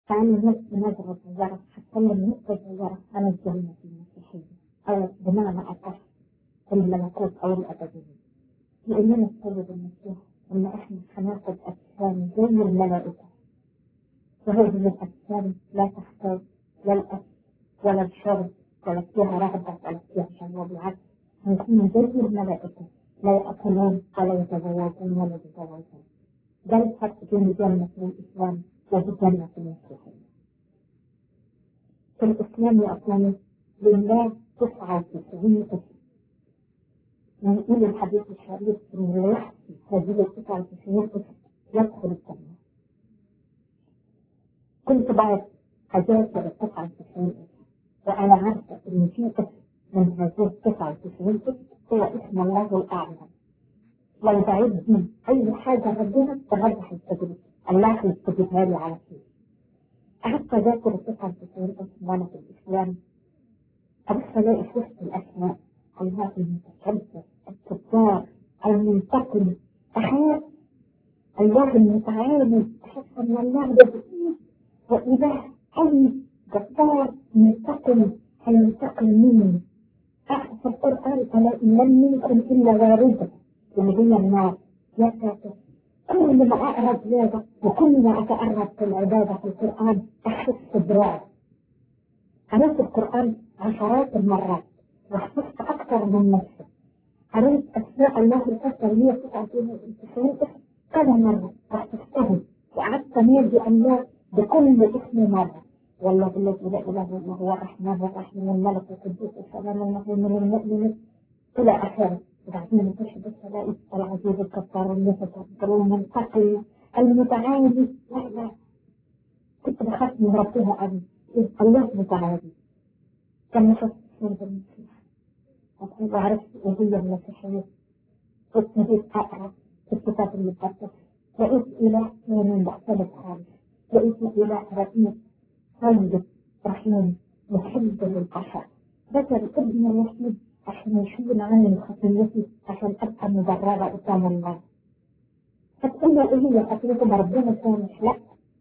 تعالوا نفس نظرة صغيرة هتكلم نقطة صغيرة عن الجنة المسيحية أو بمعنى أصح الملكوت أو الأبدية لأننا السيد المسيح إن إحنا هناخد أجسام زي الملائكة وهذه الأجسام لا تحتاج لا الأكل ولا الشرب ولا فيها رغبة ولا فيها شهوة بالعكس هنكون زي الملائكة لا يأكلون ولا يتزوجون ولا يتزوجون ده الفرق بين جنة الإسلام وجنة المسيحية في الإسلام يا أخواني لله تسعة وتسعين اسم ونقول الحديث الشريف إن اللي يحصي هذه التسعة وتسعين اسم يدخل الجنة كنت بعد أجازة التسعة وتسعين اسم وأنا عارفة إن في اسم من هذه التسعة وتسعين اسم هو اسم الله الأعظم لو بعدني أي حاجة ربنا ترجح التجربة الله يستجيبها لي على طول قعدت أذاكر التسعة وتسعين اسم وأنا في الإسلام أبص ألاقي في وسط الأسماء الله المتكبر الكفار المنتقم أخاف الله المتعالي أحس أن الله ده وإله حي جبار منتقم هينتقم مني أحس القرآن ألا إن لم منكم إلا واردة اللي هي النار يا ساتر كل ما أقرب زيادة وكل ما أتقرب في العبادة في القرآن أحس برعب قريت القرآن عشرات المرات وحفظت أكثر من نفسي قريت أسماء الله الحسنى 199 اسم كذا مرة وحفظتهم وقعدت أنادي الله بكل اسم مرة والله الذي لا إله إلا هو الرحمن الرحيم الملك القدوس السلام المؤمن المؤمن إلى آخره وبعدين نخش بس الاقي العزيز الكفار المتكبر المنتقم المتعالي لا لا كنت بخاف من ربنا قوي الله متعالي كان نفس سورة المسيح أقول عرفت إيه هي المسيحية كنت نجيب أقرأ في الكتاب المقدس لقيت إله ثاني مختلف خالص لقيت إله رئيس طيب رحيم محب للبشر ذكر ابن الوحيد عشان يشيل عني خطيتي عشان ابقى مبررة قدام الله هتقول لي ايه هي خطيتي ما ربنا سامح لا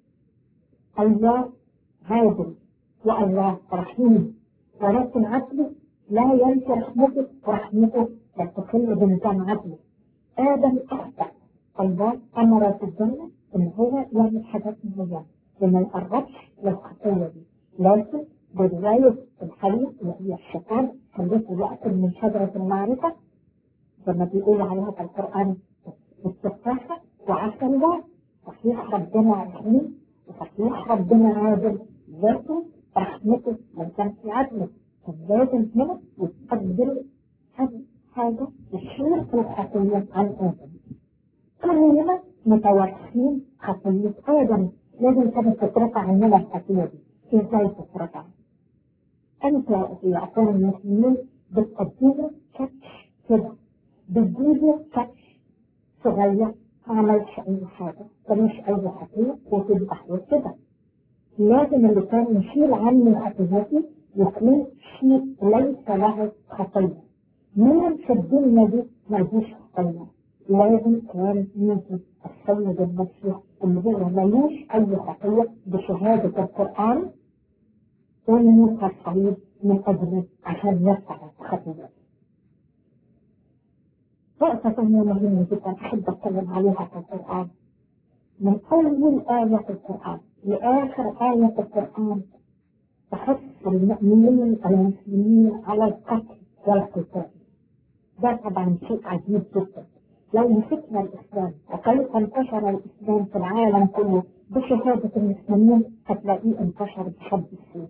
الله عادل والله رحيم ولكن عدله لا ينسى رحمته ورحمته لا تقل بمكان عدله ادم اخطا الله امر في الجنه ان هو يعمل حاجات معينه وما يقربش للخطيه دي لكن برواية الحديث اللي هي الشيطان خليته يأكل من شجرة المعرفة لما بيقول عليها في القرآن التفاحة وعسى الله صحيح ربنا رحيم وصحيح ربنا عادل ذاته رحمته من كان في عدله فلازم هنا يتقبل حاجة تشير الخطية عن آدم كلنا متوحشين خطية آدم لازم كانت تترفع عننا الخطية دي ازاي تترفع انت في عقول المسلمين بتأديله كتش كده بتجيبه كتش صغير ما عملش اي حاجة مش اي خطية وتذبح كده لازم اللي كان يشيل عني خطيتي يكون شيء ليس له خطية مين في الدنيا دي ملهوش خطية لازم كان يجي السيد المسيح اللي هو ملوش اي خطية بشهادة القرآن ويموت الصليب من أجله عشان يرفع خطيئته. نقطة ثانية مهمة جدا أحب أتكلم عليها في القرآن. من أول آية في القرآن لآخر آية في القرآن تحث المؤمنين المسلمين على القتل والقتال. ده طبعا شيء عجيب جدا. لو مسكنا الإسلام وكيف انتشر الإسلام في العالم كله بشهادة المسلمين هتلاقيه انتشر بحد السيف.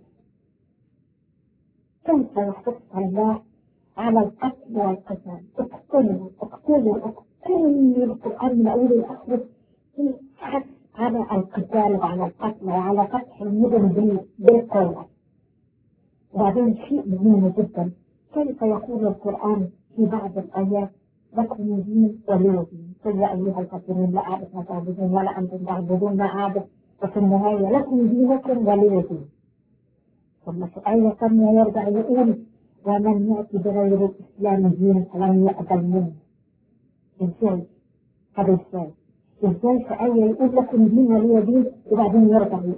كيف يحث الله على القتل والقتال اقتلوا اقتلوا اقتلوا القرآن من أول لآخره في حث على القتال وعلى القتل وعلى فتح المدن بالقوة وبعدين شيء مهم جدا كيف يقول القرآن في بعض الآيات لكم دين ولي دين قل يا أيها الكافرون لا أعبد ما تعبدون ولا أنتم تعبدون ما أعبد وفي النهاية لكم دينكم ولي دين ثم في آية ثانية يرجع يقول ومن يأتي بغير الإسلام دين فلن يقبل منه إزاي؟ هذا إزاي؟ إزاي في آية يقول لكم دين ولي دين وبعدين يرجع يقول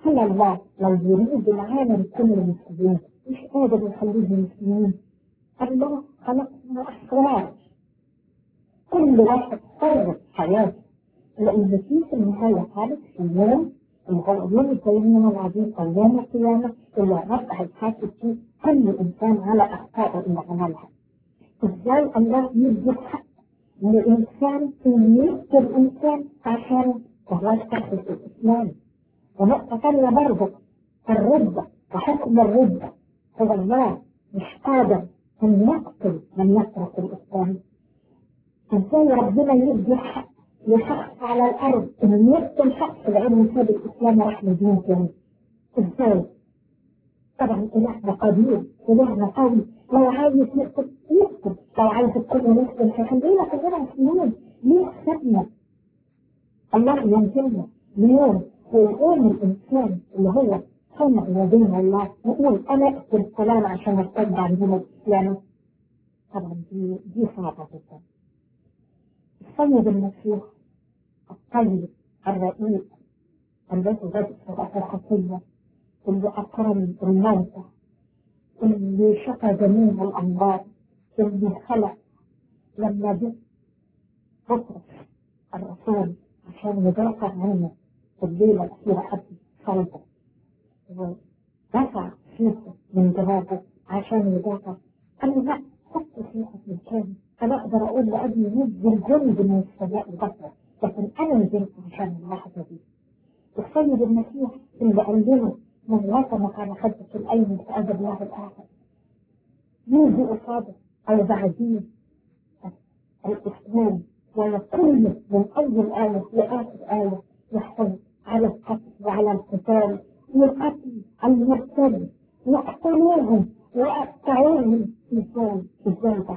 هل الله لو يريد العالم كله مسلمين مش قادر يخليهم مسلمين الله خلقنا أحرار كل واحد حر في حياته لأن في في النهاية خالص في يوم الغيوم الكريم العزيز أيام القيامة اللي ربع الحاسب فيه كل إنسان على أخطائه اللي عملها إزاي الله يدي حق لإنسان في نفس الإنسان عشان وهو تحت الإسلام ونقطة ثانية برضه الردة وحكم الردة هو الله مش قادر أن يقتل من يترك الإسلام ازاي ربنا يدي حق لشخص على الارض ان يقتل شخص لانه ساب الاسلام وراح لدين تاني ازاي؟ طبعا الهنا قدير الهنا قوي لو عايز يقتل يقتل لو عايز تكون مسلم هيخلينا كلنا مسلمين ليه حسابنا؟ الله ينزلنا اليوم ويقوم الانسان اللي هو صنع يدين الله يقول انا اقتل فلان عشان ارتد عن دين الاسلام طبعا دي دي صعبه جدا السيد المسيح الطيب الرقيق الذي بدأ صلاة الخطية اللي أكرم الموتى اللي شفى جميع الأمراض اللي خلق لما جه بطرس الرسول عشان يدافع عنه في الليلة الأخيرة قبل صلبه ودفع سيفه من جوابه عشان يدافع قال له لا حط سيفك مكاني أنا أقدر أقول لأبي نزل جند من السماء بطرس لكن أنا نزلت عشان اللحظة دي السيد المسيح اللي قال له من وطنك على خدك الأيمن فأجب الله الآخر يجي قصاده أو بعديه الإسلام ويكون من أول آية لآخر آية يحتوي على القتل وعلى القتال والقتل المرتد يقتلوهم ويقطعوهم ازاي ازاي بس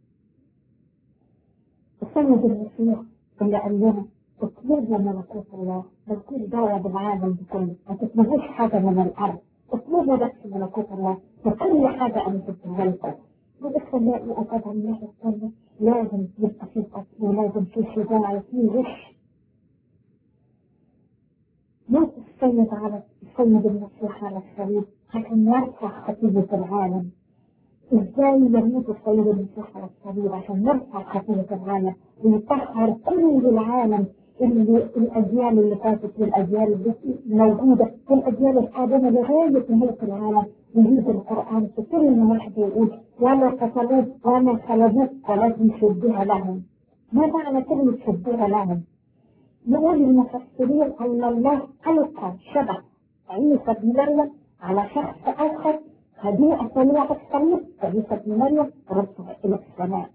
السيد المسيح اللي قال لنا اطلبوا ملكوت الله ملكوت دعوة بالعالم بكله ما تطلبوش حاجة من الأرض اطلبوا بس ملكوت الله فكل حاجة أنا جبتها لكم وبس نلاقي أبدا الناحية الثانية لازم يبقى في قتل ولازم في شجاعة وفي غش موت السيد على السيد المسيح على الصليب عشان يرفع خطيبة العالم ازاي يموت السيد المسيح على الصليب عشان يرفع خطيبة العالم ويطهر كل العالم اللي الاجيال اللي فاتت والاجيال اللي موجوده والاجيال القادمه لغايه نهايه العالم يريد القران في كل واحد يقول ولا قتلوه ولا صلبوه ولكن شبه لهم ما معنى كلمه شبه لهم؟ يقول المفسرين ان الله القى شبه عيسى بن مريم على شخص اخر هذه الثانيه في الصليب عيسى بن مريم رفع الى السماء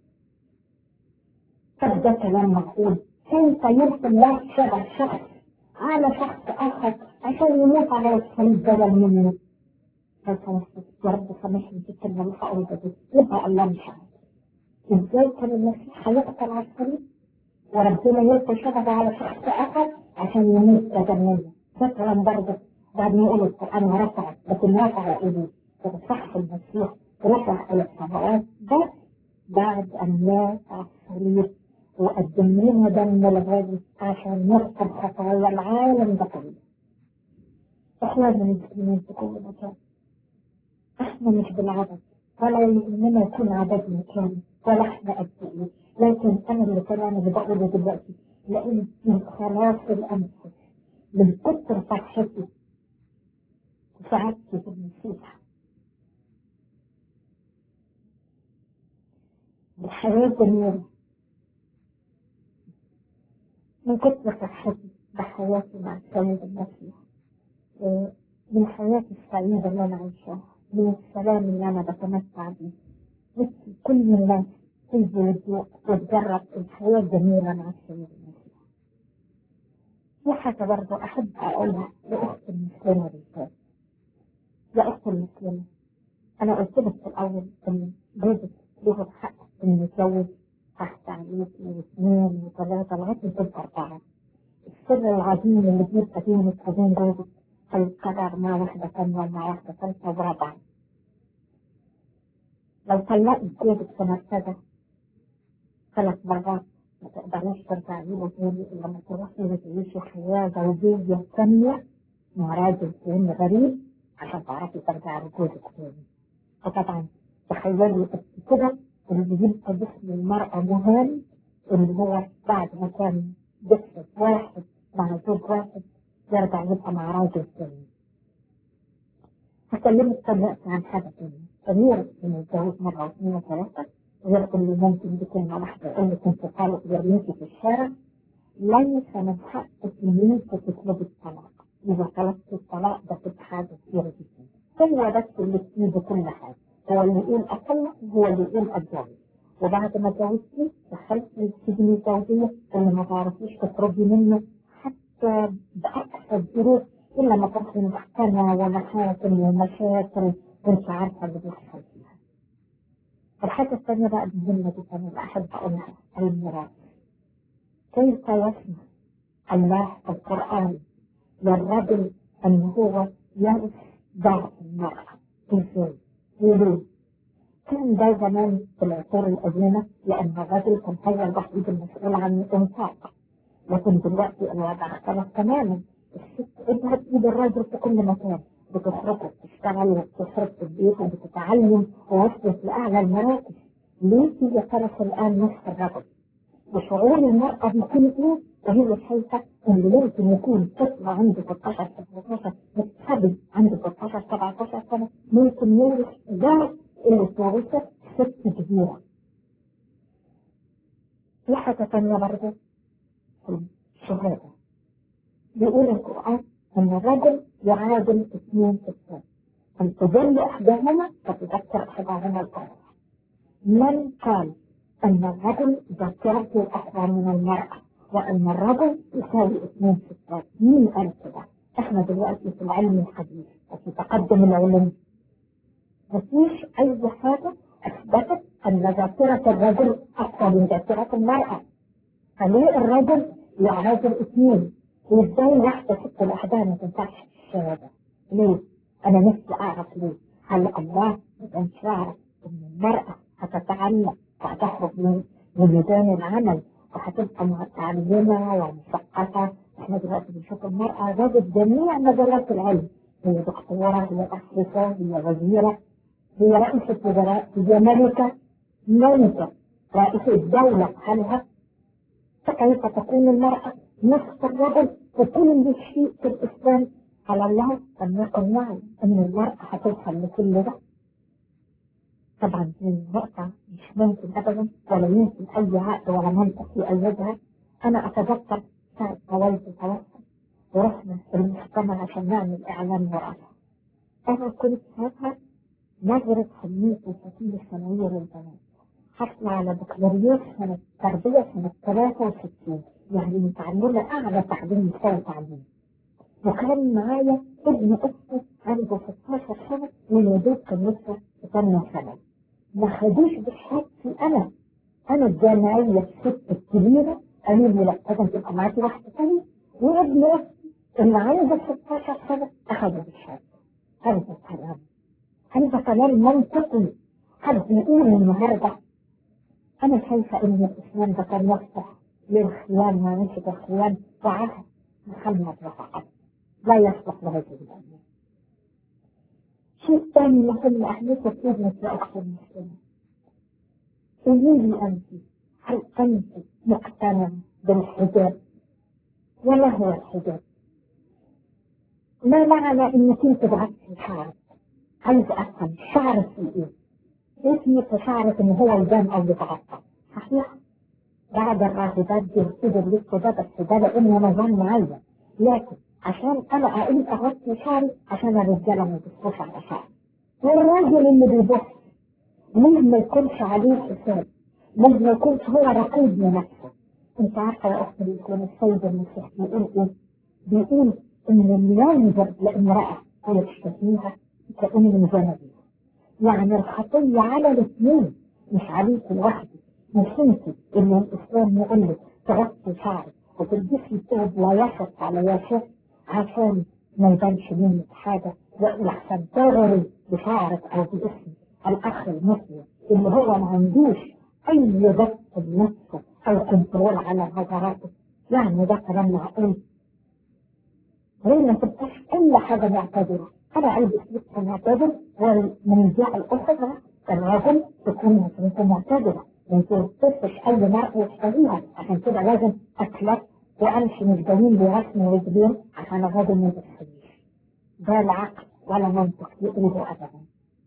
طب ده كلام معقول كيف يرسل الله شبه شخص على شخص آخر عشان يموت على الصليب بدل منه يا رب سامحني في الكلمة اللي هقولها دي يبقى الله مش عارف ازاي كان المسيح هيقتل على الصليب وربنا يلقي شبهه على شخص آخر عشان يموت بدل منه ده كلام برضه بعد ما يقول القرآن ورفع لكن رفع إيديه صح المسيح رفع إلى السماوات بس بعد أن مات على الصليب وقدم لنا دم الغالي عشان نغفر خطايا العالم ده كله. احنا المسلمين في كل مكان. احنا مش بالعدد ولا يهمنا يكون عددنا كام ولا احنا قد ايه لكن انا اللي كلام اللي بقوله دلوقتي لان من خلاص الانفس من كتر فرحتي وسعادتي في المسيح الحياة جميلة من كتر فرحتي بحياتي مع السيد المسيح من حياتي السعيدة اللي أنا عايشاها من السلام اللي أنا بتمتع بيه نفسي كل الناس تيجي وتذوق وتجرب الحياة الجميلة مع السيد المسيح في حاجة برضه أحب أقولها لأخت المسلمة بالذات يا أخت المسلمة أنا قلت لك في الأول إن جوزك له الحق إنه يتجوز تحت عليكي واثنين وثلاثة لغاية ما تبقى أربعة. السر العظيم اللي بيبقى بينك وبين جوزك هيتكرر مع واحدة ثانية ومع واحدة ثالثة ورابعة. لو طلقت جوزك في مرتبة ثلاث مرات ما تقدريش ترجعي له تاني إلا لما تروحي وتعيشي حياة زوجية ثانية مع راجل تاني غريب عشان تعرفي ترجعي لجوزك تاني فطبعا تخيلي كده اللي يبقى جسم المرأة مهم اللي هو بعد ما كان جسد واحد مع زوج واحد يرجع يبقى مع راجل تاني هكلمك دلوقتي عن حاجة تانية غير انه يتجوز مرة واثنين وثلاثة غير اللي ممكن بكلمة واحدة يقول لك انت طالق يرميكي في الشارع ليس من حقك ان انت تطلبي الطلاق اذا طلبت الطلاق ده تبقى حاجة كبيرة جدا هو بس اللي في كل حاجة هو اللي يقول أطلق هو اللي يقول أتجوز وبعد ما اتجوزتي دخلت السجن الزوجية اللي ما تعرفيش تخرجي منه حتى بأقصى الظروف إلا ما تروحي محكمة ومحاكم ومشاكل وأنت عارفة اللي بيحصل فيها. الحاجة الثانية بقى المهمة جدا اللي أحب أقولها الميراث. كيف يسمع الله في القرآن للرجل أن هو يرث ضعف المرأة ازاي؟ ليه؟ كان ده زمان في العصور القديمة لأن الرجل كان هو الوحيد المسؤول عن الإنفاق لكن دلوقتي الوضع اختلف تماما الست ابنها بإيد الراجل في كل مكان بتخرج وبتشتغل وبتصرف في البيت وبتتعلم ووصلت لأعلى المراكز ليه هي ترك الآن نصف الرجل وشعور المرأة بيكون ايه وهي شايفة ان ممكن يكون طفل عنده 16 17 متخبي عنده 16 17 سنة ممكن يورث ضعف اللي تورثه ست كبيرة. في حاجة تانية برضه في الشهادة. بيقول القرآن ان الرجل يعادل اثنين ستات. ان تضل احداهما فتذكر احداهما الاخرى. من قال أن الرجل ذكرته أكثر من المرأة وأن الرجل يساوي اثنين ستات مين قال كده؟ احنا دلوقتي في العلم الحديث وفي تقدم العلم مفيش أي حاجة أثبتت أن ذاكرة الرجل أكثر من ذاكرة المرأة فليه الرجل يعادل اثنين؟ وازاي واحدة ست لوحدها ما تنفعش في الشهادة؟ ليه؟ أنا نفسي أعرف ليه؟ هل الله ما كانش يعرف إن المرأة هتتعلم وهتخرج من ميدان العمل وهتبقى متعلمة ومثقفة احنا دلوقتي بنشوف المرأة ذات جميع مجالات العلم هي دكتورة هي أسرفة هي وزيرة هي رئيسة وزراء هي ملكة ملكة رئيسة دولة حالها فكيف تكون المرأة نصف الرجل وكل شيء في الإسلام على الله أن يكن يعلم أن المرأة هتوصل لكل ده طبعا دي نقطة مش ممكن أبدا ولا يمكن أي عقل ولا منطق يؤيدها أنا أتذكر ساعة ما والدي توفى ورحنا المحكمة عشان نعمل إعلان وراثة أنا كنت ساعتها نظرة حمية الفتية الثانوية للبنات حصل على بكالوريوس سنة تربية سنة 63 يعني متعلمة أعلى تعليم مستوى تعليم وكان معايا ابن أختي عنده 16 سنة ويا دوب كان لسه في ثانية ثانوي ما خدوش بشهادتي أنا أنا الجامعية الست الكبيرة قالوا لي لا لازم تبقى معاكي واحدة ثانية وابن أختي اللي عنده 16 سنة أخدوا بشهادتي هذا كلام هذا كلام منطقي حد يقول النهارده أنا شايفة إن الإسلام ده كان يصلح للخيان ونشد الخيان وعهد محمد وفقط لا يصلح لهذه الأمة. شيء ثاني مهم أهمية كلمة يا أختي المسلمة. قولي لي أنت هل أنت مقتنعة بالحجاب؟ وما هو الحجاب؟ ما معنى إنك أنت بعثتي شعرك؟ عايز أفهم شعرك في إيه؟ اسمك شعرك إن هو الجام أو يتغطى صحيح؟ بعد الراهبات بيرتدوا اللبس ده بس ده لأنه نظام معين لكن عشان انا اقوم اغطي شعري عشان الرجاله ما يبصوش على شعري والراجل اللي بيبص ممكن ما يكونش عليه حساب ممكن ما يكونش هو رقيب لنفسه انت عارفه يا اختي يكون السيد المسيح بيقول ايه؟ بيقول ان اللي ينظر لامراه ويشتهيها كأن زنبي يعني الخطيه على الاثنين مش عليك لوحدك مش انت ان الاسلام يقول لك تغطي شعرك وتلبسي ثوب لا يخف على يشف عشان ما يبانش منك حاجة وإلا عشان تغري بشعرك أو باسم الأخ المسلم اللي هو ما عندوش أي ضبط بنفسه أو كنترول على نظراته يعني ده كلام معقول ليه ما تبقاش كل حاجة معتدلة أنا عندي أسلوب معتدل ومن جهة الأخرى الرجل تكون مسلمة معتدلة ما تنصفش أي مرأة يشتهيها عشان كده لازم أكلت وأمشي مش جميل برسم رجلين عشان الراجل ما يتخيش ده العقل ولا منطق يقوله أبدا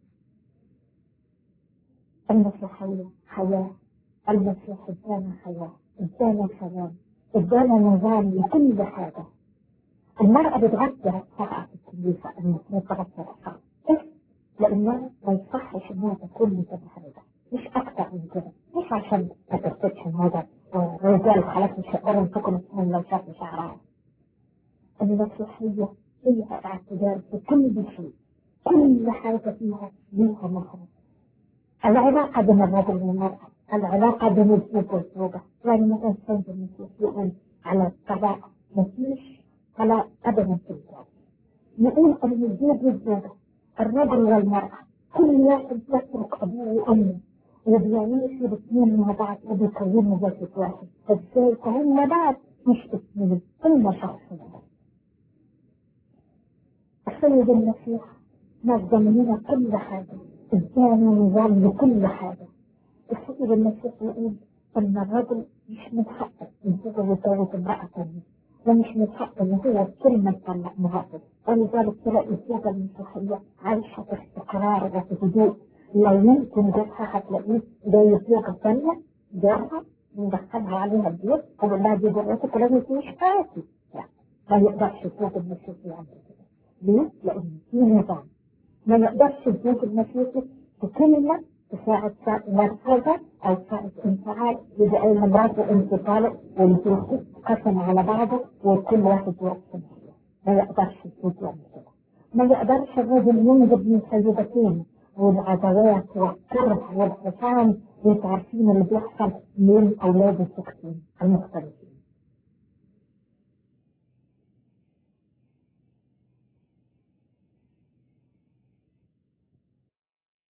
المسيحية حياة المسيح ادانا حياة ادانا سلام ادانا نظام لكل حاجة المرأة بتغطي رأسها في الكنيسة المفروض تغطي رأسها لأنها ما يصحش إنها تكون متبهرجة مش أكتر من كده مش عشان ما ترتبش هذا الرجال خلاص مش هيقدروا يمسكوا نفسهم لو شافوا شعرها المسيحية فيها اعتدال في كل شيء كل حاجة فيها ليها مخرج العلاقة بين الرجل والمرأة العلاقة بين الزوج والزوجة يعني مثلا سيد المسيح يقول على الطلاق مفيش طلاق أبدا في الزواج يقول أن الزوج والزوجة الرجل والمرأة كل واحد يترك أبوه وأمه وبيعيشوا الاثنين مع بعض وبيكونوا جسد واحد ازاي فهم بعض مش اثنين هم شخص واحد السيد المسيح نظم لنا كل حاجة ادانا نظام لكل حاجة السيد المسيح يقول ان الرجل مش من حقه يتزوج يتجوز امرأة ثانية ومش من حقه ان هو كلمة يطلق مراته ولذلك تلاقي الزوجة المسيحية عايشة في استقرار وفي هدوء لو يمكن جوزها هتلاقيه جاي زوجة ثانية جارها مدخلها عليها البيت وبقول لها دي جرتك ولازم تعيش حياتي ما يقدرش الزوج المسيحي يعمل كده ليه؟ لأن في نظام ما يقدرش الزوج المسيحي بكلمة تساعد مركزة أو تساعد انفعال يبقى أن مراته انت طالق والزوج قسم على بعضه وكل واحد يقسم ما يقدرش الزوج يعمل كده ما يقدرش الرجل ينجب من سيدتين والعداوات والكره والحصان وانتوا عارفين اللي بيحصل من اولاد السكتين المختلفين